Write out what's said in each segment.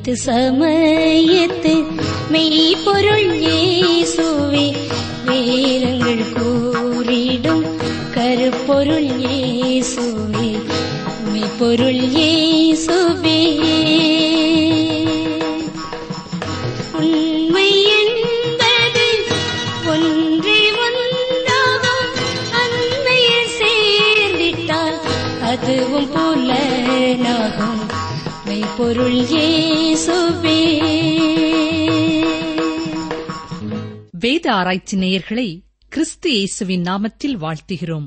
தீர்க்க சமயத்து மெய்ப்பொருள் இயேசுவே வேதங்கள் கூறிடும் கருப்பொருள் இயேசுவே மெய்ப்பொருள் இயேசுவே உண்மை என்பது ஒன்றே ஒன்றாகும் அன்னையில் சேர்ந்திட்டால் அதுவும் புலனாகும் மெய்ப்பொருள் இயேசுவே வேத ஆராய்ச்சி நேயர்களை கிறிஸ்து இயேசுவின் நாமத்தில் வாழ்த்துகிறோம்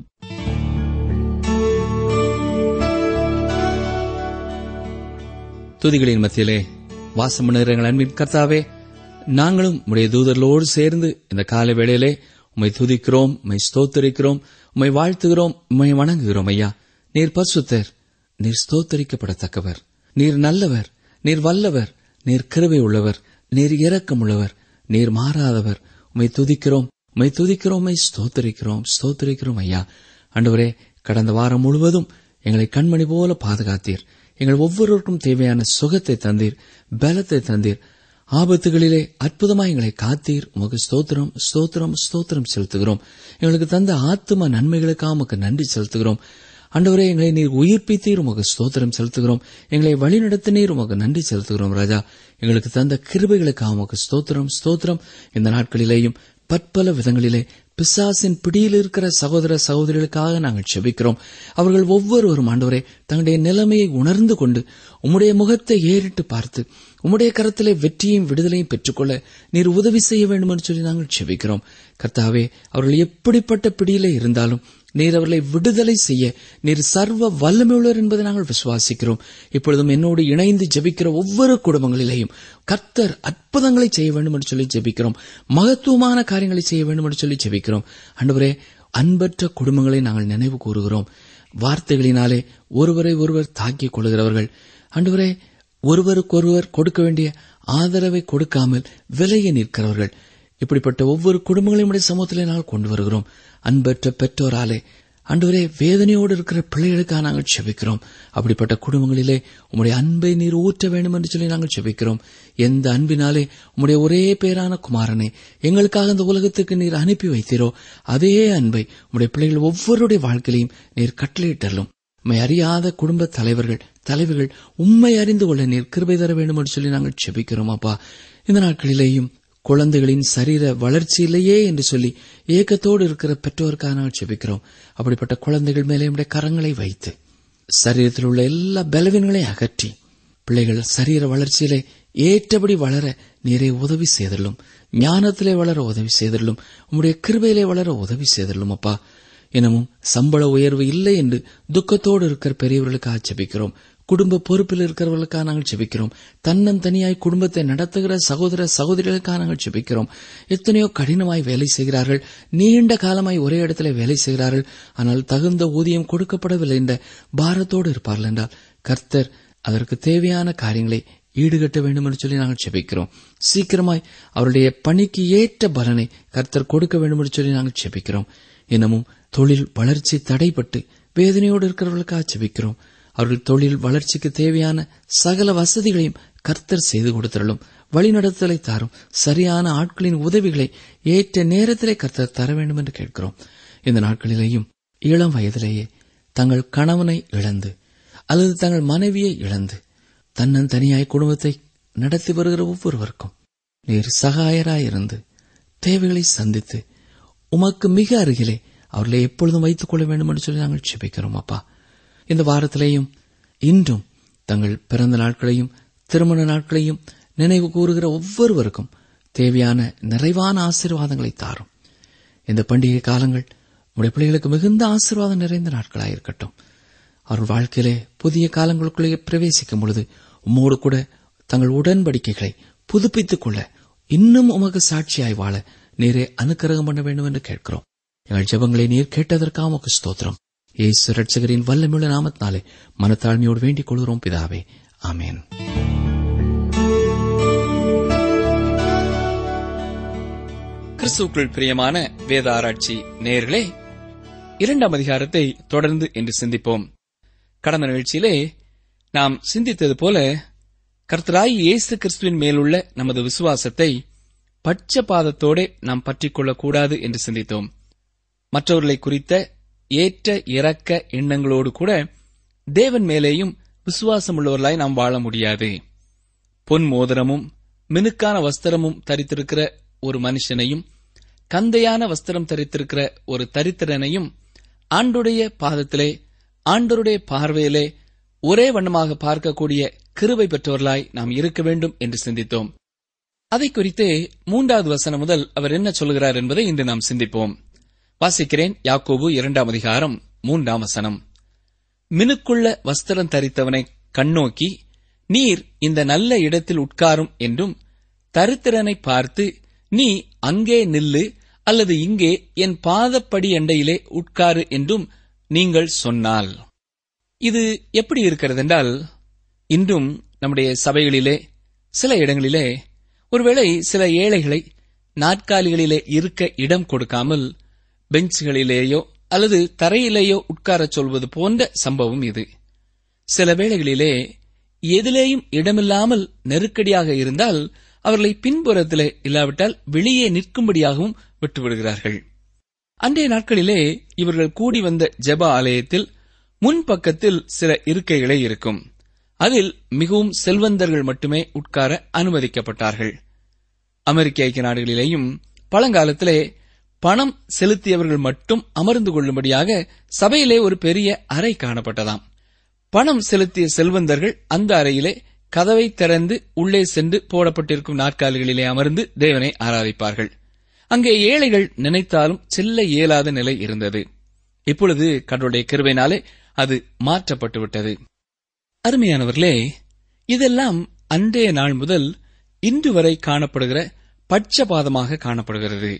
துதிகளின் மத்தியிலே வாசம் பண்ணுகிற எங்கள் அன்பின் கர்த்தாவே நாங்களும் உம்முடைய தூதர்களோடு சேர்ந்து இந்த கால வேளையிலே உம்மை துதிக்கிறோம் உம்மை ஸ்தோத்தரிக்கிறோம் உம்மை வாழ்த்துகிறோம் உம்மை வணங்குகிறோம் ஐயா நீர் பரிசுத்தர் நீர் ஸ்தோத்தரிக்கப்படத்தக்கவர் நீர் நல்லவர் நீர் வல்லவர் நீர் கிருபை உள்ளவர் நீர் இரக்கமுள்ளவர் நீர் மாறாதவர் உம்மை துதிக்கிறோம் உம்மை துதிக்கிறோம் உம்மை ஸ்தோத்தரிக்கிறோம் ஸ்தோத்தரிக்கிறோம் ஐயா ஆண்டவரே கடந்த வாரம் முழுவதும் எங்களை கண்மணி போல பாதுகாத்தீர் எங்கள் ஒவ்வொருவருக்கும் தேவையான சுகத்தை தந்தீர் பலத்தை தந்தீர் ஆபத்துகளிலே அற்புதமாய் எங்களை காத்தீர் உமக்கு ஸ்தோத்திரம் ஸ்தோத்திரம் ஸ்தோத்திரம் செலுத்துகிறோம் எங்களுக்கு தந்த ஆத்தும நன்மைகளுக்காக உமக்கு நன்றி செலுத்துகிறோம் ஆண்டவரே எங்களை நீர் உயிர்ப்பித்தீர் உமக்கு ஸ்தோத்திரம் செலுத்துகிறோம் எங்களை வழிநடத்தினீர் உமக்கு நன்றி செலுத்துகிறோம் ராஜா எங்களுக்கு தந்த கிருபைகளுக்காக உமக்கு ஸ்தோத்திரம் ஸ்தோத்திரம் இந்த நாட்களிலேயும் பற்பல விதங்களிலே பிசாசின் பிடியில் இருக்கிற சகோதர சகோதரிகளுக்காக நாங்கள் செபிக்கிறோம் அவர்கள் ஒவ்வொருவரும் ஆண்டவரே தங்களுடைய நிலைமையை உணர்ந்து கொண்டு உம்முடைய முகத்தை ஏறிட்டு பார்த்து உம்முடைய கரத்திலே வெற்றியையும் விடுதலையும் பெற்றுக்கொள்ள நீர் உதவி செய்ய வேண்டும் என்று சொல்லி நாங்கள் செபிக்கிறோம் கர்த்தாவே அவர்கள் எப்படிப்பட்ட பிடியிலே இருந்தாலும் நீர் அவர்களை விடுதலை செய்ய நீர் சர்வ வல்லமையுள்ளவர் என்பதை நாங்கள் விசுவாசிக்கிறோம் இப்பொழுதும் என்னோடு இணைந்து ஜெபிக்கிற ஒவ்வொரு குடும்பங்களிலேயும் கர்த்தர் அற்புதங்களை செய்ய வேண்டும் என்று சொல்லி ஜெபிக்கிறோம் மகத்துவமான காரியங்களை செய்ய வேண்டும் என்று சொல்லி ஜெபிக்கிறோம் அன்றுவரே அன்பற்ற குடும்பங்களை நாங்கள் நினைவு கூறுகிறோம் வார்த்தைகளினாலே ஒருவரை ஒருவர் தாக்கிக் கொள்கிறவர்கள் அன்றுவரே ஒருவருக்கொருவர் கொடுக்க வேண்டிய ஆதரவை கொடுக்காமல் விலகி நிற்கிறவர்கள் இப்படிப்பட்ட ஒவ்வொரு குடும்பங்களையும் உடைய சமூகத்திலே நாங்கள் கொண்டு வருகிறோம் அன்பற்ற பெற்றோராலே அன்றுவரே வேதனையோடு இருக்கிற பிள்ளைகளுக்காக நாங்கள் செபிக்கிறோம் அப்படிப்பட்ட குடும்பங்களிலே உம்முடைய அன்பை நீர் ஊற்ற வேண்டும் என்று சொல்லி நாங்கள் செபிக்கிறோம் எந்த அன்பினாலே உம்முடைய ஒரே பேரான குமாரனை எங்களுக்காக இந்த உலகத்துக்கு நீர் அனுப்பி வைத்தீரோ அதே அன்பை உம்முடைய பிள்ளைகள் ஒவ்வொருடைய வாழ்க்கையிலையும் நீர் கட்டளையிட்டலும் உம்மை அறியாத குடும்ப தலைவர்கள் தலைவர்கள் உண்மை அறிந்து கொள்ள நீர் கிருபை தர வேண்டும் என்று சொல்லி நாங்கள் செபிக்கிறோம் அப்பா இந்த நாட்களிலேயும் குழந்தைகளின் சரீர வளர்ச்சி இல்லையே என்று சொல்லி ஏக்கத்தோடு இருக்கிற பெற்றோருக்காக நாங்கள் செபிக்கிறோம் அப்படிப்பட்ட குழந்தைகள் மேலே நம்முடைய கரங்களை வைத்து சரீரத்தில் உள்ள எல்லா பலவீனங்களையும் அகற்றி பிள்ளைகள் சரீர வளர்ச்சியிலே ஏற்றபடி வளர நீரை உதவி செய்தலும் ஞானத்திலே வளர உதவி செய்தலும் உம்முடைய கிருபையிலே வளர உதவி செய்தலும் அப்பா எனவும் சம்பள உயர்வு இல்லை என்று துக்கத்தோடு இருக்கிற பெரியவர்களுக்காக ஜெபிக்கிறோம் குடும்ப பொறுப்பில் இருக்கிறவர்களுக்காக நாங்கள் ஜெபிக்கிறோம் தன்னந்தனியாய் குடும்பத்தை நடத்துகிற சகோதர சகோதரிகளுக்காக நாங்கள் ஜெபிக்கிறோம் எத்தனையோ கடினமாய் வேலை செய்கிறார்கள் நீண்ட காலமாய் ஒரே இடத்துல வேலை செய்கிறார்கள் ஆனால் தகுந்த ஊதியம் கொடுக்கப்படவில்லை என்ற பாரத்தோடு இருப்பார்கள் என்றால் கர்த்தர் அதற்கு தேவையான காரியங்களை ஈடுகட்ட வேண்டும் என்று சொல்லி நாங்கள் செபிக்கிறோம் சீக்கிரமாய் அவருடைய பணிக்கு ஏற்ற பலனை கர்த்தர் கொடுக்க வேண்டும் என்று சொல்லி நாங்கள் செபிக்கிறோம் இன்னமும் தொழில் வளர்ச்சி தடைப்பட்டு வேதனையோடு இருக்கிறவர்களுக்காக செபிக்கிறோம் அவர்கள் தொழில் வளர்ச்சிக்கு தேவையான சகல வசதிகளையும் கர்த்தர் செய்து கொடுத்தரலும் வழிநடத்தலை தாரும் சரியான ஆட்களின் உதவிகளை ஏற்ற நேரத்திலே கர்த்தர் தர வேண்டும் என்று கேட்கிறோம் இந்த நாட்களிலேயும் இளம் வயதிலேயே தங்கள் கணவனை இழந்து அல்லது தங்கள் மனைவியை இழந்து தன்னன் தனியாய் குடும்பத்தை நடத்தி வருகிற ஒவ்வொருவருக்கும் நீர் சகாயராயிருந்து தேவைகளை சந்தித்து உமக்கு மிக அருகிலே அவர்களை எப்பொழுதும் வைத்துக் கொள்ள வேண்டும் என்று சொல்லி நாங்கள் செபிக்கிறோம் அப்பா இந்த வாரத்திலேயும் இன்றும் தங்கள் பிறந்த நாட்களையும் திருமண நாட்களையும் நினைவு கூறுகிற ஒவ்வொருவருக்கும் தேவையான நிறைவான ஆசீர்வாதங்களை தாரும் இந்த பண்டிகை காலங்கள் உடைய பிள்ளைகளுக்கு மிகுந்த ஆசீர்வாதம் நிறைந்த நாட்களாயிருக்கட்டும் அவர்கள் வாழ்க்கையிலே புதிய காலங்களுக்குள்ளே பிரவேசிக்கும் பொழுது உம்மோடு கூட தங்கள் உடன்படிக்கைகளை புதுப்பித்துக் கொள்ள இன்னும் உமக்கு சாட்சியாய் வாழ நீரே அனுக்கிரகம் பண்ண வேண்டும் என்று கேட்கிறோம் எங்கள் ஜெபங்களை நீர் கேட்டதற்காக உமக்கு ஸ்தோத்திரம் இயேசு ரட்சகரின் வல்லமுள்ள நாமத்தினாலே மனத்தாழ்மையோடு வேண்டிக் கொள்கிறோம் பிதாவே ஆமேன் கிறிஸ்துக்குள் பிரியமான வேத ஆராய்ச்சி நேயர்களே இரண்டாம் அதிகாரத்தை தொடர்ந்து என்று சிந்திப்போம் கடந்த நிகழ்ச்சியிலே நாம் சிந்தித்தது போல கர்த்தராய் இயேசு கிறிஸ்துவின் மேலுள்ள நமது விசுவாசத்தை பட்சபாதத்தோடே நாம் பற்றிக்கொள்ளக்கூடாது என்று சிந்தித்தோம் மற்றவர்களை குறித்த ஏற்ற இறக்க எண்ணங்களோடு கூட தேவன் மேலேயும் விசுவாசமுள்ளவர்களாய் நாம் வாழ முடியாது பொன் மோதிரமும் மினுக்கான வஸ்திரமும் தரித்திருக்கிற ஒரு மனுஷனையும் கந்தையான வஸ்திரம் தரித்திருக்கிற ஒரு தரித்திரனையும் ஆண்டுடைய பாதத்திலே ஆண்டருடைய பார்வையிலே ஒரே வண்ணமாக பார்க்கக்கூடிய கிருபை பெற்றவர்களாய் நாம் இருக்க வேண்டும் என்று சிந்தித்தோம் அதை குறித்தே மூன்றாவது வசனம் முதல் அவர் என்ன சொல்கிறார் என்பதை இன்று நாம் சிந்திப்போம் வாசிக்கிறேன் யாக்கோபு இரண்டாம் அதிகாரம் மூன்றாம் வசனம் மினுக்குள்ள வஸ்திரம் தரித்தவனை கண்ணோக்கி நீர் இந்த நல்ல இடத்தில் உட்காரும் என்றும் தரித்திரனை பார்த்து நீ அங்கே நில்லு அல்லது இங்கே என் பாதப்படி அண்டையிலே உட்காரு என்றும் நீங்கள் சொன்னால் இது எப்படி இருக்கிறது என்றால் இன்றும் நம்முடைய சபைகளிலே சில இடங்களிலே ஒருவேளை சில ஏழைகளை நாற்காலிகளிலே இருக்க இடம் கொடுக்காமல் பெஞ்சுகளிலேயோ அல்லது தரையிலேயோ உட்காரச் சொல்வது போன்ற சம்பவம் இது சில வேளைகளிலே எதிலேயும் இடமில்லாமல் நெருக்கடியாக இருந்தால் அவர்களை பின்புறத்திலே இல்லாவிட்டால் வெளியே நிற்கும்படியாகவும் விட்டுவிடுகிறார்கள் அன்றைய நாட்களிலே இவர்கள் கூடி வந்த ஜெப ஆலயத்தில் முன்பக்கத்தில் சில இருக்கைகளே இருக்கும் அதில் மிகவும் செல்வந்தர்கள் மட்டுமே உட்கார அனுமதிக்கப்பட்டார்கள் அமெரிக்க ஐக்கிய நாடுகளிலேயும் பழங்காலத்திலே பணம் செலுத்தியவர்கள் மட்டும் அமர்ந்து கொள்ளும்படியாக சபையிலே ஒரு பெரிய அறை காணப்பட்டதாம் பணம் செலுத்திய செல்வந்தர்கள் அந்த அறையிலே கதவை திறந்து உள்ளே சென்று போடப்பட்டிருக்கும் நாற்காலிகளிலே அமர்ந்து தேவனை ஆராதிப்பார்கள் அங்கே ஏழைகள் நினைத்தாலும் செல்ல இயலாத நிலை இருந்தது இப்பொழுது கடவுளுடைய கிருபையினாலே அது மாற்றப்பட்டு விட்டது அருமையானவர்களே இதெல்லாம் அன்றைய நாள் முதல் இன்று வரை காணப்படுகிற பட்சபாதமாக காணப்படுகிறது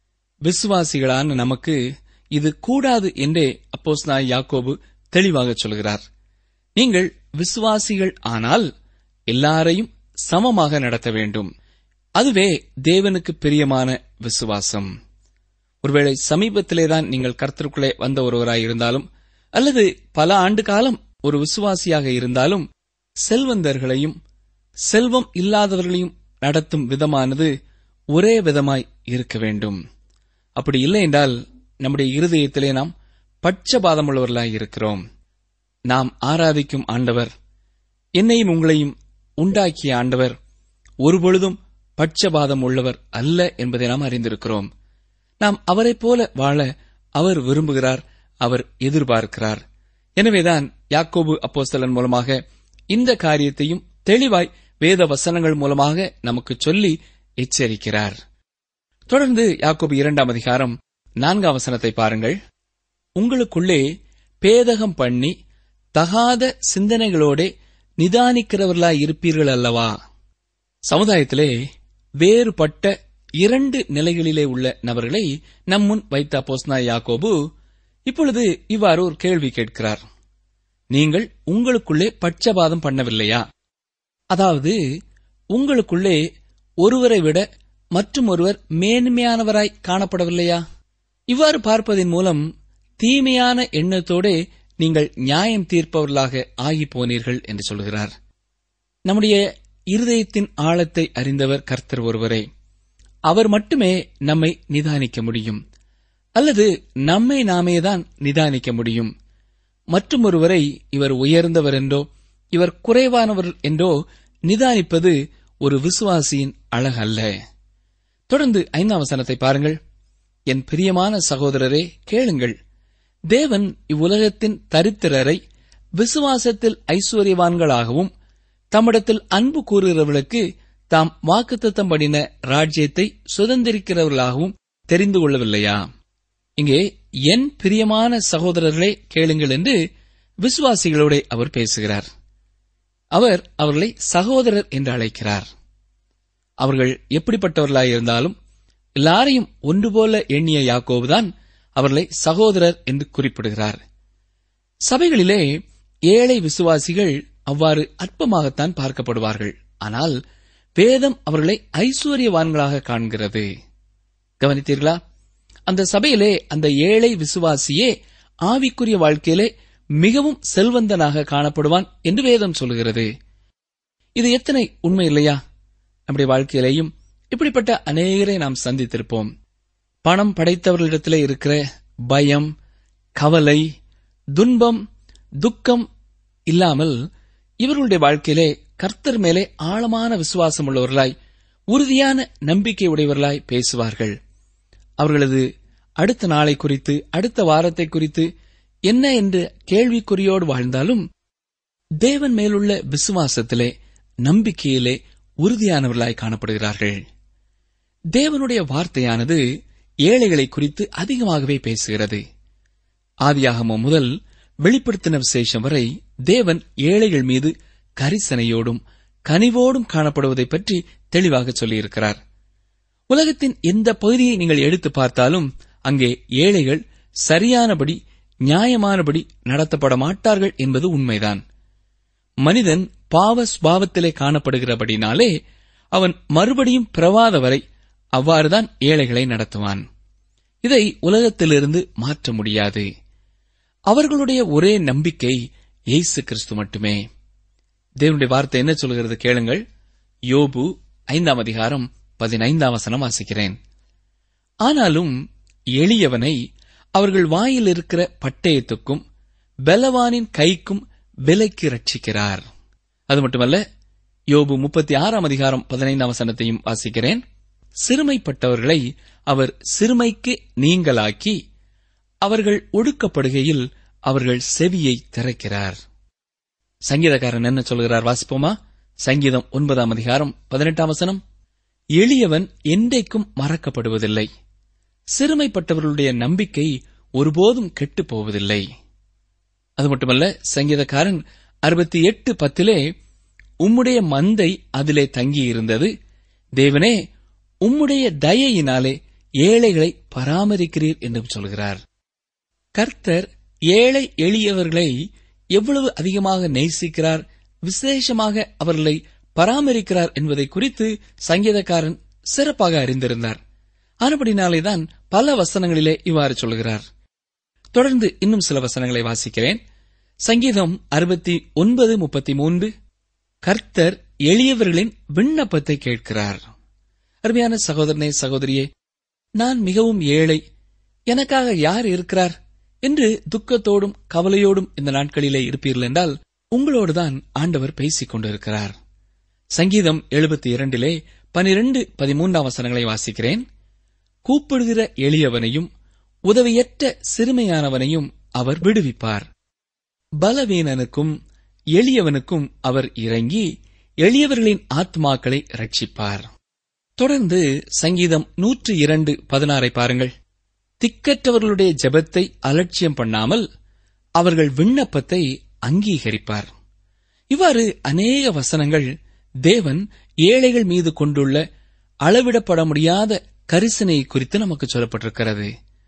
விசுவாசிகளான நமக்கு இது கூடாது என்றே அப்போஸ் யாக்கோபு தெளிவாக சொல்கிறார் நீங்கள் விசுவாசிகள் ஆனால் எல்லாரையும் சமமாக நடத்த வேண்டும் அதுவே தேவனுக்கு பிரியமான விசுவாசம் ஒருவேளை சமீபத்திலேதான் நீங்கள் கர்த்தருக்குள்ளே வந்த ஒருவராய் இருந்தாலும் அல்லது பல ஆண்டு காலம் ஒரு விசுவாசியாக இருந்தாலும் செல்வந்தர்களையும் செல்வம் இல்லாதவர்களையும் நடத்தும் விதமானது ஒரே விதமாய் இருக்க வேண்டும் அப்படி இல்லை என்றால் நம்முடைய இருதயத்திலே நாம் பட்சபாதமுள்ளவர்களாய் இருக்கிறோம் நாம் ஆராதிக்கும் ஆண்டவர் என்னையும் உங்களையும் உண்டாக்கிய ஆண்டவர் ஒருபொழுதும் பட்சபாதம் உள்ளவர் அல்ல என்பதை நாம் அறிந்திருக்கிறோம் நாம் அவரைப் போல வாழ அவர் விரும்புகிறார் அவர் எதிர்பார்க்கிறார் எனவேதான் யாக்கோபு அப்போஸ்தலன் மூலமாக இந்த காரியத்தையும் தெளிவாய் வேத வசனங்கள் மூலமாக நமக்கு சொல்லி எச்சரிக்கிறார் தொடர்ந்து யாக்கோபு இரண்டாம் அதிகாரம் நான்காம் வசனத்தை பாருங்கள் உங்களுக்குள்ளே பேதகம் பண்ணி தகாத சிந்தனைகளோட நிதானிக்கிறவர்களாய் இருப்பீர்கள் அல்லவா சமுதாயத்திலே வேறுபட்ட இரண்டு நிலைகளிலே உள்ள நபர்களை நம் முன் வைத்த அப்போஸ்னா யாக்கோபு இப்பொழுது இவ்வாறு ஒரு கேள்வி கேட்கிறார் நீங்கள் உங்களுக்குள்ளே பட்சபாதம் பண்ணவில்லையா அதாவது உங்களுக்குள்ளே ஒருவரை விட மற்றும் ஒருவர் மேன்மையானவராய் காணப்படவில்லையா இவ்வாறு பார்ப்பதன் மூலம் தீமையான எண்ணத்தோடே நீங்கள் நியாயம் தீர்ப்பவர்களாக ஆகி போனீர்கள் என்று சொல்கிறார் நம்முடைய இருதயத்தின் ஆழத்தை அறிந்தவர் கர்த்தர் ஒருவரே அவர் மட்டுமே நம்மை நிதானிக்க முடியும் அல்லது நம்மை நாமேதான் நிதானிக்க முடியும் மற்றும் ஒருவரை இவர் உயர்ந்தவர் என்றோ இவர் குறைவானவர் என்றோ நிதானிப்பது ஒரு விசுவாசியின் அழகல்ல தொடர்ந்து ஐந்தாம் வசனத்தை பாருங்கள் என் பிரியமான சகோதரரே கேளுங்கள் தேவன் இவ்வுலகத்தின் தரித்திரரை விசுவாசத்தில் ஐஸ்வர்யவான்களாகவும் தம்மிடத்தில் அன்பு கூறுகிறவர்களுக்கு தாம் வாக்குத்தத்தம் பண்ணின ராஜ்யத்தை சுதந்திரிக்கிறவர்களாகவும் தெரிந்து கொள்ளவில்லையா இங்கே என் பிரியமான சகோதரர்களே கேளுங்கள் என்று விசுவாசிகளோட அவர் பேசுகிறார் அவர் அவர்களை சகோதரர் என்று அழைக்கிறார் அவர்கள் எப்படிப்பட்டவர்களாய் இருந்தாலும் எல்லாரையும் ஒன்றுபோல எண்ணிய யாக்கோவுதான் அவர்களை சகோதரர் என்று குறிப்பிடுகிறார் சபைகளிலே ஏழை விசுவாசிகள் அவ்வாறு அற்பமாகத்தான் பார்க்கப்படுவார்கள் ஆனால் வேதம் அவர்களை ஐஸ்வர்யவான்களாக காண்கிறது கவனித்தீர்களா அந்த சபையிலே அந்த ஏழை விசுவாசியே ஆவிக்குரிய வாழ்க்கையிலே மிகவும் செல்வந்தனாக காணப்படுவான் என்று வேதம் சொல்கிறது இது எத்தனை உண்மை இல்லையா நம்முடைய வாழ்க்கையிலேயும் இப்படிப்பட்ட அநேகரை நாம் சந்தித்திருப்போம் பணம் படைத்தவர்களிடத்திலே இருக்கிற பயம் கவலை துன்பம் துக்கம் இல்லாமல் இவர்களுடைய வாழ்க்கையிலே கர்த்தர் மேலே ஆழமான விசுவாசம் உள்ளவர்களாய் உறுதியான நம்பிக்கை உடையவர்களாய் பேசுவார்கள் அவர்களது அடுத்த நாளை குறித்து அடுத்த வாரத்தை குறித்து என்ன என்று கேள்விக்குறியோடு வாழ்ந்தாலும் தேவன் மேலுள்ள விசுவாசத்திலே நம்பிக்கையிலே உறுதியானவர்களாய் காணப்படுகிறார்கள் தேவனுடைய வார்த்தையானது ஏழைகளை குறித்து அதிகமாகவே பேசுகிறது ஆதியாகமம் முதல் வெளிப்படுத்தின விசேஷம் வரை தேவன் ஏழைகள் மீது கரிசனையோடும் கனிவோடும் காணப்படுவதை பற்றி தெளிவாக சொல்லியிருக்கிறார் உலகத்தின் எந்த பகுதியை நீங்கள் எடுத்து பார்த்தாலும் அங்கே ஏழைகள் சரியானபடி நியாயமானபடி நடத்தப்பட மாட்டார்கள் என்பது உண்மைதான் மனிதன் பாவ சுபாவத்திலே காணப்படுகிறபடினாலே அவன் மறுபடியும் பிரவாத வரை அவ்வாறுதான் ஏழைகளை நடத்துவான் இதை உலகத்திலிருந்து மாற்ற முடியாது அவர்களுடைய ஒரே நம்பிக்கை இயேசு கிறிஸ்து மட்டுமே தேவனுடைய வார்த்தை என்ன சொல்கிறது கேளுங்கள் யோபு ஐந்தாம் அதிகாரம் பதினைந்தாம் வசனம் வாசிக்கிறேன் ஆனாலும் எளியவனை அவர்கள் வாயில் இருக்கிற பட்டயத்துக்கும் பலவானின் கைக்கும் விலைக்கு ரட்சிக்கிறார் அது மட்டுமல்ல யோபு முப்பத்தி ஆறாம் அதிகாரம் பதினைந்தாம் வசனத்தையும் வாசிக்கிறேன் சிறுமைப்பட்டவர்களை அவர் சிறுமைக்கு நீங்களாக்கி அவர்கள் ஒடுக்கப்படுகையில் அவர்கள் செவியை திறக்கிறார் சங்கீதக்காரன் என்ன சொல்கிறார் வாசிப்போமா சங்கீதம் ஒன்பதாம் அதிகாரம் பதினெட்டாம் வசனம் எளியவன் என்றைக்கும் மறக்கப்படுவதில்லை சிறுமைப்பட்டவர்களுடைய நம்பிக்கை ஒருபோதும் கெட்டுப் போவதில்லை அது மட்டுமல்ல சங்கீதக்காரன் அறுபத்தி எட்டு பத்திலே உம்முடைய மந்தை அதிலே தங்கியிருந்தது தேவனே உம்முடைய தயையினாலே ஏழைகளை பராமரிக்கிறீர் என்றும் சொல்கிறார் கர்த்தர் ஏழை எளியவர்களை எவ்வளவு அதிகமாக நேசிக்கிறார் விசேஷமாக அவர்களை பராமரிக்கிறார் என்பதை குறித்து சங்கீதக்காரன் சிறப்பாக அறிந்திருந்தார் ஆனபடினாலேதான் பல வசனங்களிலே இவ்வாறு சொல்கிறார் தொடர்ந்து இன்னும் சில வசனங்களை வாசிக்கிறேன் சங்கீதம் அறுபத்தி ஒன்பது முப்பத்தி மூன்று கர்த்தர் எளியவர்களின் விண்ணப்பத்தை கேட்கிறார் அருமையான சகோதரனே சகோதரியே நான் மிகவும் ஏழை எனக்காக யார் இருக்கிறார் என்று துக்கத்தோடும் கவலையோடும் இந்த நாட்களிலே இருப்பீர்கள் என்றால் உங்களோடுதான் ஆண்டவர் பேசிக் கொண்டிருக்கிறார் சங்கீதம் எழுபத்தி இரண்டிலே பனிரெண்டு பதிமூன்றாம் வசனங்களை வாசிக்கிறேன் கூப்பிடுகிற எளியவனையும் உதவியற்ற சிறுமையானவனையும் அவர் விடுவிப்பார் பலவீனனுக்கும் எளியவனுக்கும் அவர் இறங்கி எளியவர்களின் ஆத்மாக்களை ரட்சிப்பார் தொடர்ந்து சங்கீதம் நூற்று இரண்டு பதினாறை பாருங்கள் திக்கற்றவர்களுடைய ஜெபத்தை அலட்சியம் பண்ணாமல் அவர்கள் விண்ணப்பத்தை அங்கீகரிப்பார் இவ்வாறு அநேக வசனங்கள் தேவன் ஏழைகள் மீது கொண்டுள்ள அளவிடப்பட முடியாத கரிசனை குறித்து நமக்கு சொல்லப்பட்டிருக்கிறது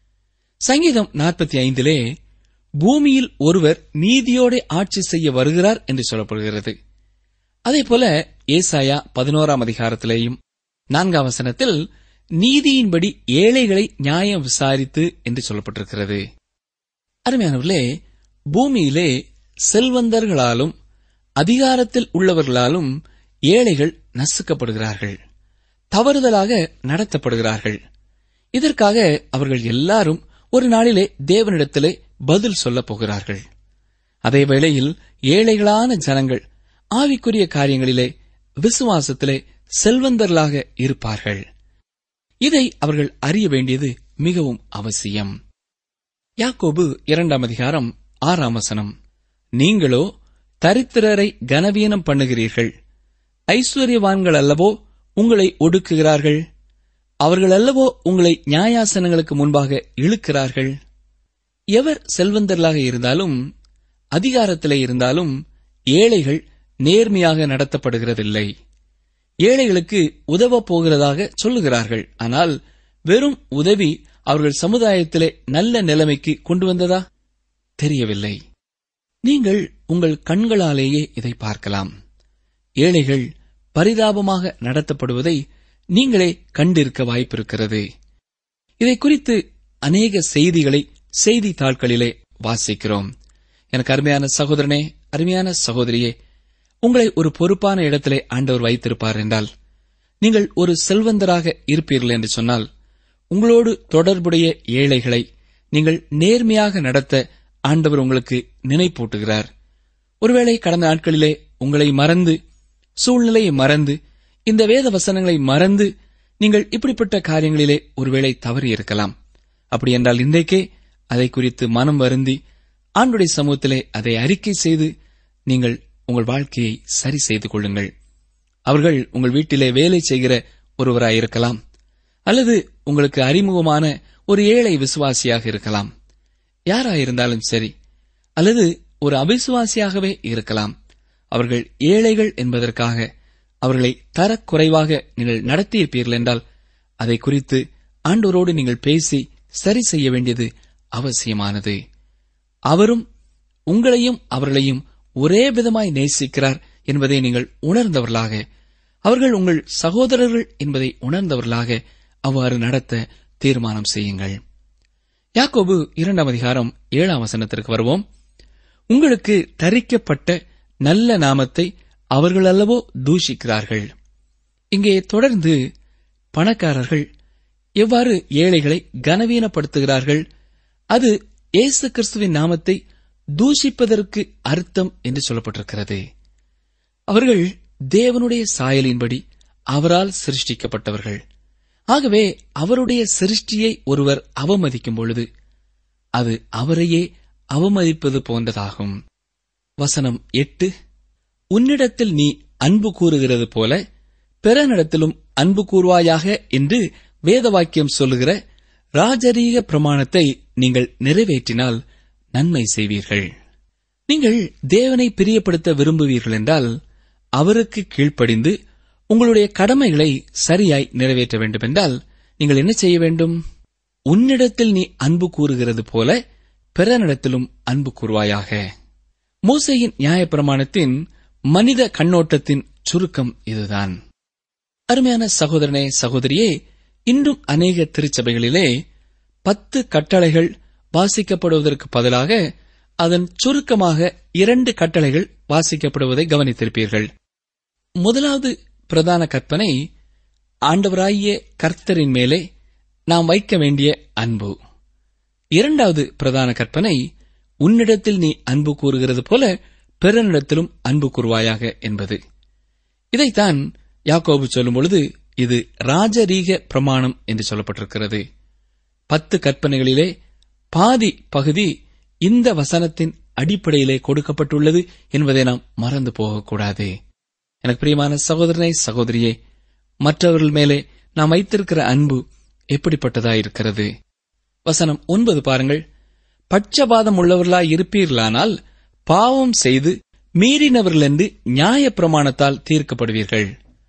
சங்கீதம் நாற்பத்தி ஐந்திலே பூமியில் ஒருவர் நீதியோட ஆட்சி செய்ய வருகிறார் என்று சொல்லப்படுகிறது அதேபோல ஏசாயா பதினோராம் அதிகாரத்திலேயும் நான்காம் வசனத்தில் நீதியின்படி ஏழைகளை நியாயம் விசாரித்து என்று சொல்லப்பட்டிருக்கிறது அருமையானவர்களே பூமியிலே செல்வந்தர்களாலும் அதிகாரத்தில் உள்ளவர்களாலும் ஏழைகள் நசுக்கப்படுகிறார்கள் தவறுதலாக நடத்தப்படுகிறார்கள் இதற்காக அவர்கள் எல்லாரும் ஒரு நாளிலே தேவனிடத்திலே பதில் சொல்லப் போகிறார்கள் அதே வேளையில் ஏழைகளான ஜனங்கள் ஆவிக்குரிய காரியங்களிலே விசுவாசத்திலே செல்வந்தர்களாக இருப்பார்கள் இதை அவர்கள் அறிய வேண்டியது மிகவும் அவசியம் யாக்கோபு இரண்டாம் அதிகாரம் ஆறாம் வசனம் நீங்களோ தரித்திரரை கனவீனம் பண்ணுகிறீர்கள் ஐஸ்வர்யவான்கள் அல்லவோ உங்களை ஒடுக்குகிறார்கள் அவர்கள் அல்லவோ உங்களை நியாயாசனங்களுக்கு முன்பாக இழுக்கிறார்கள் எவர் செல்வந்தர்களாக இருந்தாலும் அதிகாரத்திலே இருந்தாலும் ஏழைகள் நேர்மையாக நடத்தப்படுகிறதில்லை ஏழைகளுக்கு உதவப் போகிறதாக சொல்லுகிறார்கள் ஆனால் வெறும் உதவி அவர்கள் சமுதாயத்திலே நல்ல நிலைமைக்கு கொண்டு வந்ததா தெரியவில்லை நீங்கள் உங்கள் கண்களாலேயே இதை பார்க்கலாம் ஏழைகள் பரிதாபமாக நடத்தப்படுவதை நீங்களே கண்டிருக்க வாய்ப்பிருக்கிறது இதை குறித்து அநேக செய்திகளை செய்தித்தாள்களிலே வாசிக்கிறோம் எனக்கு அருமையான சகோதரனே அருமையான சகோதரியே உங்களை ஒரு பொறுப்பான இடத்திலே ஆண்டவர் வைத்திருப்பார் என்றால் நீங்கள் ஒரு செல்வந்தராக இருப்பீர்கள் என்று சொன்னால் உங்களோடு தொடர்புடைய ஏழைகளை நீங்கள் நேர்மையாக நடத்த ஆண்டவர் உங்களுக்கு நினைப்பூட்டுகிறார் ஒருவேளை கடந்த நாட்களிலே உங்களை மறந்து சூழ்நிலையை மறந்து இந்த வேத வசனங்களை மறந்து நீங்கள் இப்படிப்பட்ட காரியங்களிலே ஒருவேளை தவறி இருக்கலாம் அப்படி என்றால் இன்றைக்கே அதை குறித்து மனம் வருந்தி ஆண்டுடைய சமூகத்திலே அதை அறிக்கை செய்து நீங்கள் உங்கள் வாழ்க்கையை சரி செய்து கொள்ளுங்கள் அவர்கள் உங்கள் வீட்டிலே வேலை செய்கிற ஒருவராயிருக்கலாம் அல்லது உங்களுக்கு அறிமுகமான ஒரு ஏழை விசுவாசியாக இருக்கலாம் யாராயிருந்தாலும் சரி அல்லது ஒரு அவிசுவாசியாகவே இருக்கலாம் அவர்கள் ஏழைகள் என்பதற்காக அவர்களை தரக்குறைவாக நீங்கள் நடத்தியிருப்பீர்கள் என்றால் அதை குறித்து ஆண்டோரோடு நீங்கள் பேசி சரி செய்ய வேண்டியது அவசியமானது அவரும் உங்களையும் அவர்களையும் ஒரே விதமாய் நேசிக்கிறார் என்பதை நீங்கள் உணர்ந்தவர்களாக அவர்கள் உங்கள் சகோதரர்கள் என்பதை உணர்ந்தவர்களாக அவ்வாறு நடத்த தீர்மானம் செய்யுங்கள் யாக்கோபு இரண்டாம் அதிகாரம் ஏழாம் வசனத்திற்கு வருவோம் உங்களுக்கு தரிக்கப்பட்ட நல்ல நாமத்தை அவர்கள் அல்லவோ தூஷிக்கிறார்கள் இங்கே தொடர்ந்து பணக்காரர்கள் எவ்வாறு ஏழைகளை கனவீனப்படுத்துகிறார்கள் அது இயேசு கிறிஸ்துவின் நாமத்தை தூஷிப்பதற்கு அர்த்தம் என்று சொல்லப்பட்டிருக்கிறது அவர்கள் தேவனுடைய சாயலின்படி அவரால் சிருஷ்டிக்கப்பட்டவர்கள் ஆகவே அவருடைய சிருஷ்டியை ஒருவர் அவமதிக்கும் பொழுது அது அவரையே அவமதிப்பது போன்றதாகும் வசனம் எட்டு உன்னிடத்தில் நீ அன்பு கூறுகிறது போல பிறனிடத்திலும் அன்பு கூறுவாயாக என்று வேத வாக்கியம் சொல்லுகிற ராஜரீக பிரமாணத்தை நீங்கள் நிறைவேற்றினால் நன்மை செய்வீர்கள் நீங்கள் தேவனை பிரியப்படுத்த விரும்புவீர்கள் என்றால் அவருக்கு கீழ்ப்படிந்து உங்களுடைய கடமைகளை சரியாய் நிறைவேற்ற வேண்டும் என்றால் நீங்கள் என்ன செய்ய வேண்டும் உன்னிடத்தில் நீ அன்பு கூறுகிறது போல பிறனிடத்திலும் அன்பு கூறுவாயாக மூசையின் நியாயப்பிரமாணத்தின் மனித கண்ணோட்டத்தின் சுருக்கம் இதுதான் அருமையான சகோதரனே சகோதரியே இன்றும் அநேக திருச்சபைகளிலே பத்து கட்டளைகள் வாசிக்கப்படுவதற்கு பதிலாக அதன் சுருக்கமாக இரண்டு கட்டளைகள் வாசிக்கப்படுவதை கவனித்திருப்பீர்கள் முதலாவது பிரதான கற்பனை ஆண்டவராகிய கர்த்தரின் மேலே நாம் வைக்க வேண்டிய அன்பு இரண்டாவது பிரதான கற்பனை உன்னிடத்தில் நீ அன்பு கூறுகிறது போல பிறனிடத்திலும் அன்பு கூறுவாயாக என்பது இதைத்தான் யாக்கோபு சொல்லும் பொழுது இது ராஜரீக பிரமாணம் என்று சொல்லப்பட்டிருக்கிறது பத்து கற்பனைகளிலே பாதி பகுதி இந்த வசனத்தின் அடிப்படையிலே கொடுக்கப்பட்டுள்ளது என்பதை நாம் மறந்து போகக்கூடாது எனக்கு பிரியமான சகோதரனை சகோதரியே மற்றவர்கள் மேலே நாம் வைத்திருக்கிற அன்பு எப்படிப்பட்டதா இருக்கிறது வசனம் ஒன்பது பாருங்கள் பட்சபாதம் உள்ளவர்களாய் இருப்பீர்களானால் பாவம் செய்து மீறினவர்கள் என்று நியாய பிரமாணத்தால் தீர்க்கப்படுவீர்கள்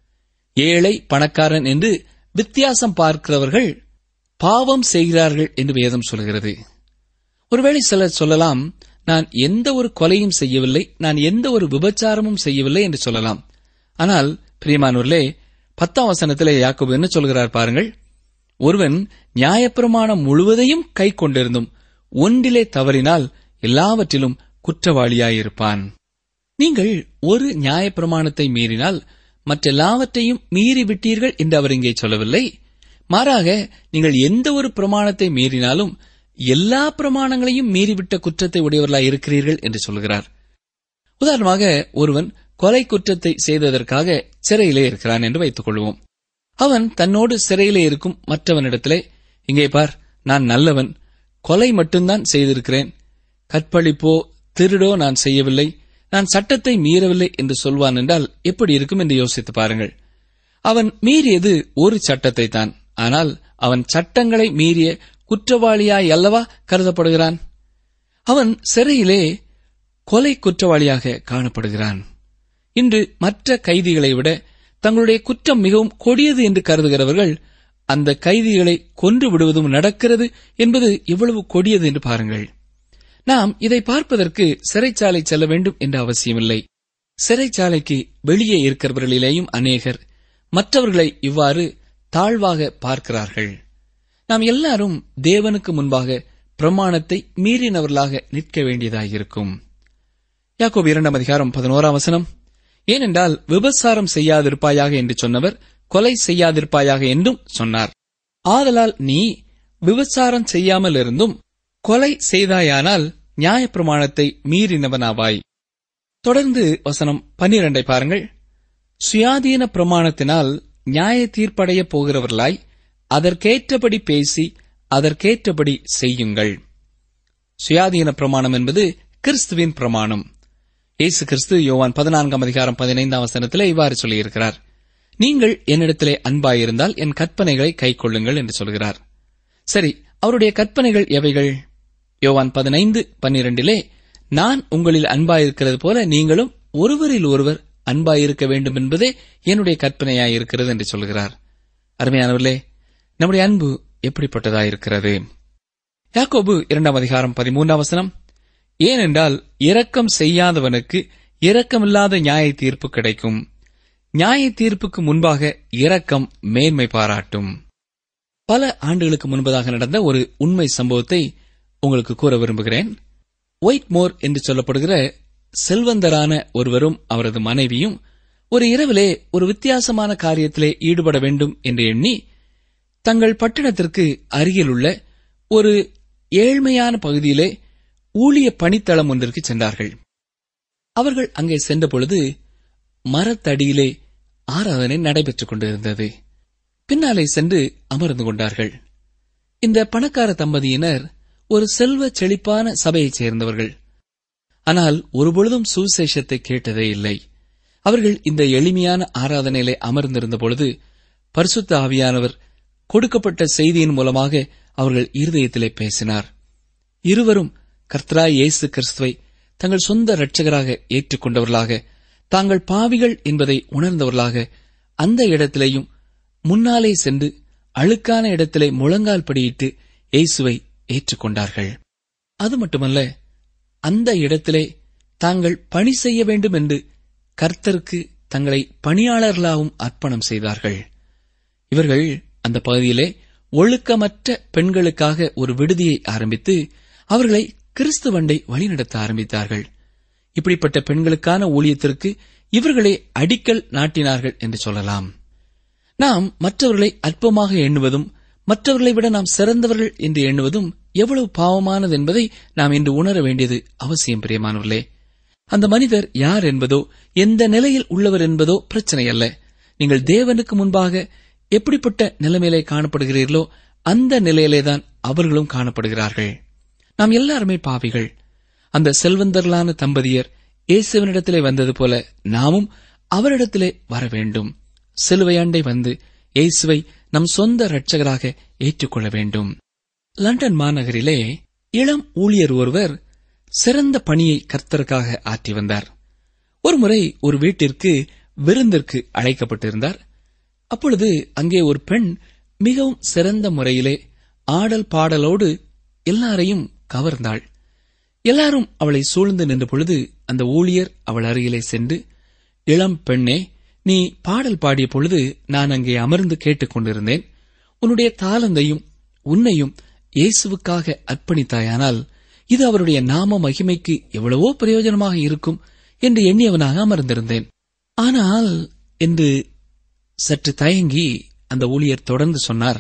ஏழை பணக்காரன் என்று வித்தியாசம் பார்க்கிறவர்கள் பாவம் செய்கிறார்கள் என்று வேதம் சொல்கிறது ஒருவேளை சிலர் சொல்லலாம் நான் எந்த ஒரு கொலையும் செய்யவில்லை நான் எந்த ஒரு விபச்சாரமும் செய்யவில்லை என்று சொல்லலாம் ஆனால் பிரியமானவர்களே பத்தாம் வசனத்திலே யாக்கோபு என்ன சொல்கிறார் பாருங்கள் ஒருவன் நியாயப்பிரமாணம் முழுவதையும் கை கொண்டிருந்தும் ஒன்றிலே தவறினால் எல்லாவற்றிலும் குற்றவாளியாயிருப்பான் நீங்கள் ஒரு நியாயப்பிரமாணத்தை மீறினால் மற்றெல்லாவற்றையும் மீறிவிட்டீர்கள் என்று அவர் இங்கே சொல்லவில்லை மாறாக நீங்கள் எந்த ஒரு பிரமாணத்தை மீறினாலும் எல்லா பிரமாணங்களையும் மீறிவிட்ட குற்றத்தை உடையவர்களாய் இருக்கிறீர்கள் என்று சொல்கிறார் உதாரணமாக ஒருவன் கொலை குற்றத்தை செய்ததற்காக சிறையிலே இருக்கிறான் என்று வைத்துக் கொள்வோம் அவன் தன்னோடு சிறையிலே இருக்கும் மற்றவனிடத்திலே இங்கே பார் நான் நல்லவன் கொலை மட்டும்தான் செய்திருக்கிறேன் கற்பழிப்போ திருடோ நான் செய்யவில்லை நான் சட்டத்தை மீறவில்லை என்று சொல்வான் என்றால் எப்படி இருக்கும் என்று யோசித்து பாருங்கள் அவன் மீறியது ஒரு சட்டத்தை தான் ஆனால் அவன் சட்டங்களை மீறிய குற்றவாளியாய் அல்லவா கருதப்படுகிறான் அவன் சிறையிலே கொலை குற்றவாளியாக காணப்படுகிறான் இன்று மற்ற கைதிகளை விட தங்களுடைய குற்றம் மிகவும் கொடியது என்று கருதுகிறவர்கள் அந்த கைதிகளை கொன்று விடுவதும் நடக்கிறது என்பது எவ்வளவு கொடியது என்று பாருங்கள் நாம் இதை பார்ப்பதற்கு சிறைச்சாலை செல்ல வேண்டும் என்ற அவசியமில்லை சிறைச்சாலைக்கு வெளியே இருக்கிறவர்களிலேயும் அநேகர் மற்றவர்களை இவ்வாறு தாழ்வாக பார்க்கிறார்கள் நாம் எல்லாரும் தேவனுக்கு முன்பாக பிரமாணத்தை மீறினவர்களாக நிற்க வேண்டியதாயிருக்கும் யாக்கோபு இரண்டாம் அதிகாரம் பதினோராம் வசனம் ஏனென்றால் விபசாரம் செய்யாதிருப்பாயாக என்று சொன்னவர் கொலை செய்யாதிருப்பாயாக என்றும் சொன்னார் ஆதலால் நீ விபசாரம் செய்யாமல் இருந்தும் கொலை செய்தாயானால் நியாயப்பிரமாணத்தை மீறினவனாவாய் தொடர்ந்து வசனம் பன்னிரண்டை பாருங்கள் சுயாதீன பிரமாணத்தினால் நியாய தீர்ப்படைய போகிறவர்களாய் அதற்கேற்றபடி பேசி அதற்கேற்றபடி செய்யுங்கள் சுயாதீன பிரமாணம் என்பது கிறிஸ்துவின் பிரமாணம் இயேசு கிறிஸ்து யோவான் பதினான்காம் அதிகாரம் பதினைந்தாம் வசனத்தில் இவ்வாறு சொல்லியிருக்கிறார் நீங்கள் என்னிடத்திலே அன்பாயிருந்தால் என் கற்பனைகளை கைக்கொள்ளுங்கள் என்று சொல்கிறார் சரி அவருடைய கற்பனைகள் எவைகள் யோவான் பதினைந்து பன்னிரண்டிலே நான் உங்களில் அன்பாயிருக்கிறது போல நீங்களும் ஒருவரில் ஒருவர் அன்பாயிருக்க வேண்டும் என்பதே என்னுடைய கற்பனையாயிருக்கிறது என்று சொல்கிறார் அருமையானவர்களே நம்முடைய அன்பு எப்படிப்பட்டதாயிருக்கிறது யாக்கோபு இரண்டாம் அதிகாரம் பதிமூன்றாம் வசனம் ஏனென்றால் இரக்கம் செய்யாதவனுக்கு இரக்கமில்லாத நியாய தீர்ப்பு கிடைக்கும் நியாய தீர்ப்புக்கு முன்பாக இரக்கம் மேன்மை பாராட்டும் பல ஆண்டுகளுக்கு முன்பதாக நடந்த ஒரு உண்மை சம்பவத்தை உங்களுக்கு கூற விரும்புகிறேன் ஒயிட் மோர் என்று சொல்லப்படுகிற செல்வந்தரான ஒருவரும் அவரது மனைவியும் ஒரு இரவிலே ஒரு வித்தியாசமான காரியத்திலே ஈடுபட வேண்டும் என்று எண்ணி தங்கள் பட்டணத்திற்கு அருகிலுள்ள ஒரு ஏழ்மையான பகுதியிலே ஊழிய பணித்தளம் ஒன்றிற்கு சென்றார்கள் அவர்கள் அங்கே சென்றபொழுது மரத்தடியிலே ஆராதனை நடைபெற்றுக் கொண்டிருந்தது பின்னாலே சென்று அமர்ந்து கொண்டார்கள் இந்த பணக்கார தம்பதியினர் ஒரு செல்வ செழிப்பான சபையைச் சேர்ந்தவர்கள் ஆனால் ஒருபொழுதும் சுவிசேஷத்தை கேட்டதே இல்லை அவர்கள் இந்த எளிமையான ஆராதனையிலே அமர்ந்திருந்த பொழுது பரிசுத்த ஆவியானவர் கொடுக்கப்பட்ட செய்தியின் மூலமாக அவர்கள் இருதயத்திலே பேசினார் இருவரும் கர்த்தரா இயேசு கிறிஸ்துவை தங்கள் சொந்த இரட்சகராக ஏற்றுக்கொண்டவர்களாக தாங்கள் பாவிகள் என்பதை உணர்ந்தவர்களாக அந்த இடத்திலேயும் முன்னாலே சென்று அழுக்கான இடத்திலே முழங்கால் படியிட்டு இயேசுவை ஏற்றுக்கொண்டார்கள் அது மட்டுமல்ல அந்த இடத்திலே தாங்கள் பணி செய்ய வேண்டும் என்று கர்த்தருக்கு தங்களை பணியாளர்களாகவும் அர்ப்பணம் செய்தார்கள் இவர்கள் அந்த பகுதியிலே ஒழுக்கமற்ற பெண்களுக்காக ஒரு விடுதியை ஆரம்பித்து அவர்களை கிறிஸ்துவண்டை வழிநடத்த ஆரம்பித்தார்கள் இப்படிப்பட்ட பெண்களுக்கான ஊழியத்திற்கு இவர்களே அடிக்கல் நாட்டினார்கள் என்று சொல்லலாம் நாம் மற்றவர்களை அற்பமாக எண்ணுவதும் மற்றவர்களை விட நாம் சிறந்தவர்கள் என்று எண்ணுவதும் எவ்வளவு பாவமானது என்பதை நாம் இன்று உணர வேண்டியது அவசியம் பிரியமானவர்களே அந்த மனிதர் யார் என்பதோ எந்த நிலையில் உள்ளவர் என்பதோ பிரச்சனை அல்ல நீங்கள் தேவனுக்கு முன்பாக எப்படிப்பட்ட நிலைமையிலே காணப்படுகிறீர்களோ அந்த நிலையிலேதான் அவர்களும் காணப்படுகிறார்கள் நாம் எல்லாருமே பாவிகள் அந்த செல்வந்தர்களான தம்பதியர் இயேசுவனிடத்திலே வந்தது போல நாமும் அவரிடத்திலே வர வேண்டும் சிலுவையாண்டை வந்து இயேசுவை நம் சொந்த இரட்சகராக ஏற்றுக்கொள்ள வேண்டும் லண்டன் மாநகரிலே இளம் ஊழியர் ஒருவர் சிறந்த பணியை கர்த்தருக்காக ஆற்றி வந்தார் ஒருமுறை ஒரு வீட்டிற்கு விருந்திற்கு அழைக்கப்பட்டிருந்தார் அப்பொழுது அங்கே ஒரு பெண் மிகவும் சிறந்த முறையிலே ஆடல் பாடலோடு எல்லாரையும் கவர்ந்தாள் எல்லாரும் அவளை சூழ்ந்து நின்ற பொழுது அந்த ஊழியர் அவள் அருகிலே சென்று இளம் பெண்ணே நீ பாடல் பாடிய பொழுது நான் அங்கே அமர்ந்து கேட்டுக்கொண்டிருந்தேன் உன்னுடைய தாளந்தையும் உன்னையும் இயேசுவுக்காக அர்ப்பணித்தாயானால் இது அவருடைய நாம மகிமைக்கு எவ்வளவோ பிரயோஜனமாக இருக்கும் என்று எண்ணியவனாக அமர்ந்திருந்தேன் ஆனால் என்று சற்று தயங்கி அந்த ஊழியர் தொடர்ந்து சொன்னார்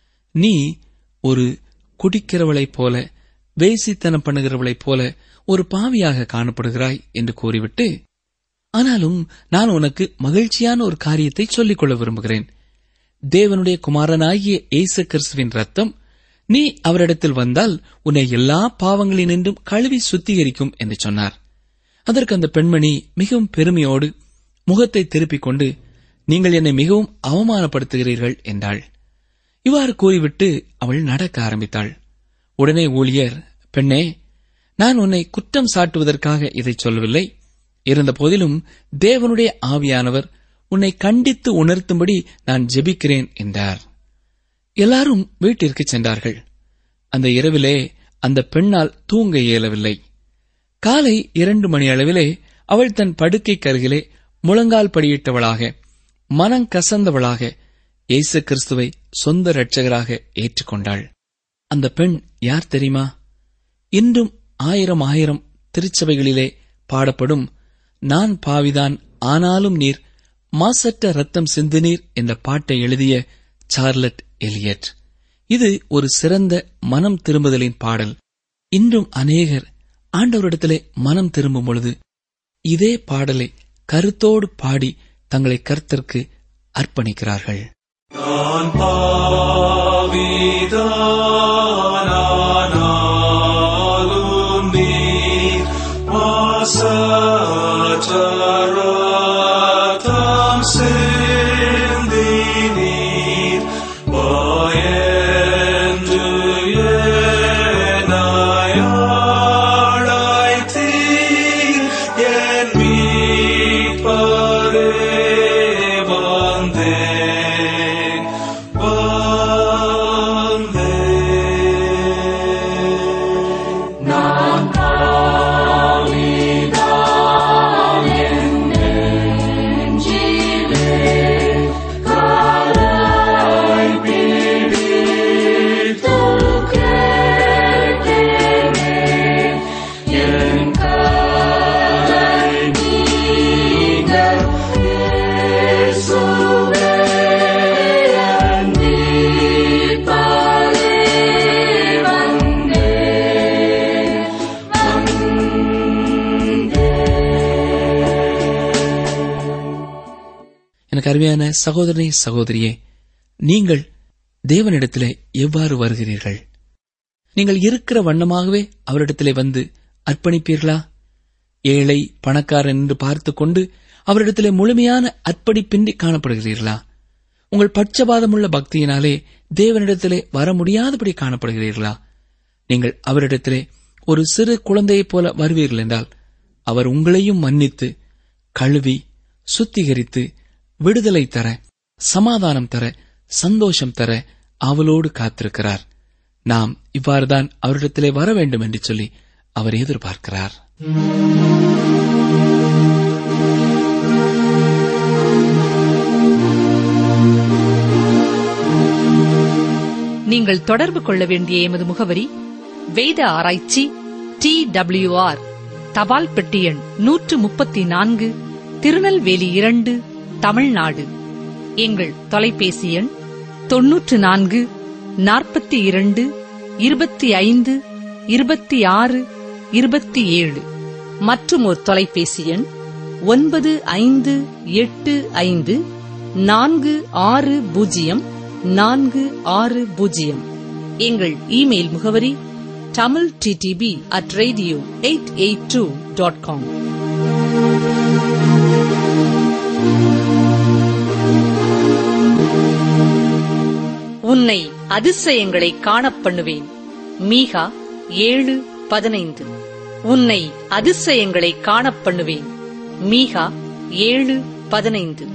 நீ ஒரு குடிக்கிறவளைப் போல வேசித்தனம் பண்ணுகிறவளைப் போல ஒரு பாவியாக காணப்படுகிறாய் என்று கூறிவிட்டு ஆனாலும் நான் உனக்கு மகிழ்ச்சியான ஒரு காரியத்தை சொல்லிக் கொள்ள விரும்புகிறேன் தேவனுடைய குமாரனாகிய இயேசு கிறிஸ்துவின் ரத்தம் நீ அவரிடத்தில் வந்தால் உன்னை எல்லா பாவங்களினின்றும் கழுவி சுத்திகரிக்கும் என்று சொன்னார் அதற்கு அந்த பெண்மணி மிகவும் பெருமையோடு முகத்தை திருப்பிக் கொண்டு நீங்கள் என்னை மிகவும் அவமானப்படுத்துகிறீர்கள் என்றாள் இவ்வாறு கூறிவிட்டு அவள் நடக்க ஆரம்பித்தாள் உடனே ஊழியர் பெண்ணே நான் உன்னை குற்றம் சாட்டுவதற்காக இதை சொல்லவில்லை இருந்த போதிலும் தேவனுடைய ஆவியானவர் உன்னை கண்டித்து உணர்த்தும்படி நான் ஜெபிக்கிறேன் என்றார் எல்லாரும் வீட்டிற்கு சென்றார்கள் அந்த இரவிலே அந்த பெண்ணால் தூங்க இயலவில்லை காலை இரண்டு மணி அளவிலே அவள் தன் படுக்கைக்கு அருகிலே முழங்கால் படியிட்டவளாக மனம் கசந்தவளாக இயேசு கிறிஸ்துவை சொந்த இரட்சகராக ஏற்றுக்கொண்டாள் அந்த பெண் யார் தெரியுமா இன்றும் ஆயிரம் ஆயிரம் திருச்சபைகளிலே பாடப்படும் நான் பாவிதான் ஆனாலும் நீர் மாசற்ற ரத்தம் சிந்தினீர் என்ற பாட்டை எழுதிய சார்லட் எலியட் இது ஒரு சிறந்த மனம் திரும்புதலின் பாடல் இன்றும் அநேகர் ஆண்டவரிடத்திலே மனம் திரும்பும் பொழுது இதே பாடலை கருத்தோடு பாடி தங்களை கர்த்தருக்கு அர்ப்பணிக்கிறார்கள் நான் பாவிதானானாலும் நீர் மாசற்றரத்தம் சிந்தினீர் பயந்து என்னையழைத்தீர் என் மீட்பரே வந்தேன் வந்தேன் எனக்கு அருமையான சகோதரனே சகோதரியே நீங்கள் தேவனிடத்திலே எவ்வாறு வருகிறீர்கள் நீங்கள் இருக்கிற வண்ணமாகவே அவரிடத்திலே வந்து அர்ப்பணிப்பீர்களா ஏழை பணக்காரன் என்று பார்த்துக் கொண்டு அவரிடத்திலே முழுமையான அர்ப்பணிப்பின்றி காணப்படுகிறீர்களா உங்கள் பட்சபாதமுள்ள பக்தியினாலே தேவனிடத்திலே வர முடியாதபடி காணப்படுகிறீர்களா நீங்கள் அவரிடத்திலே ஒரு சிறு குழந்தையைப் போல வருவீர்கள் என்றால் அவர் உங்களையும் மன்னித்து கழுவி சுத்திகரித்து விடுதலை தர சமாதானம் தர சந்தோஷம் தர அவளோடு காத்திருக்கிறார் நாம் இவ்வாறுதான் அவரிடத்திலே வர வேண்டும் என்று சொல்லி அவர் எதிர்பார்க்கிறார் நீங்கள் தொடர்பு கொள்ள வேண்டிய எமது முகவரி வேத ஆராய்ச்சி டி ஆர் தபால் பெட்டி எண் நூற்று முப்பத்தி நான்கு திருநெல்வேலி இரண்டு தமிழ்நாடு எங்கள் தொலைபேசி எண் தொன்னூற்று நான்கு நாற்பத்தி இரண்டு இருபத்தி ஐந்து இருபத்தி ஆறு இருபத்தி ஏழு மற்றும் ஒரு தொலைபேசி எண் ஒன்பது ஐந்து எட்டு ஐந்து நான்கு ஆறு பூஜ்ஜியம் நான்கு ஆறு பூஜ்ஜியம் எங்கள் இமெயில் முகவரி Tamil D T P at radio eight eight two dot com உன்னை அதிசயங்களை காணப் பண்ணுவேன் மீகா ஏழு பதினைந்து உன்னை அதிசயங்களை காணப் பண்ணுவேன் மீகா ஏழு பதினைந்து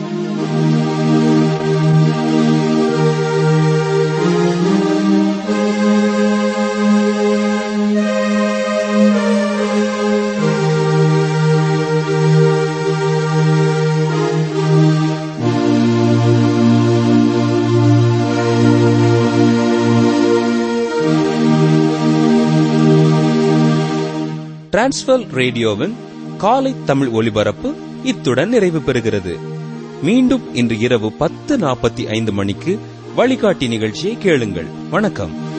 டிரான்ஸ்வர் ரேடியோவின் காலை தமிழ் ஒலிபரப்பு இத்துடன் நிறைவு பெறுகிறது மீண்டும் இன்று இரவு பத்து நாற்பத்தி ஐந்து மணிக்கு வழிகாட்டி நிகழ்ச்சியை கேளுங்கள் வணக்கம்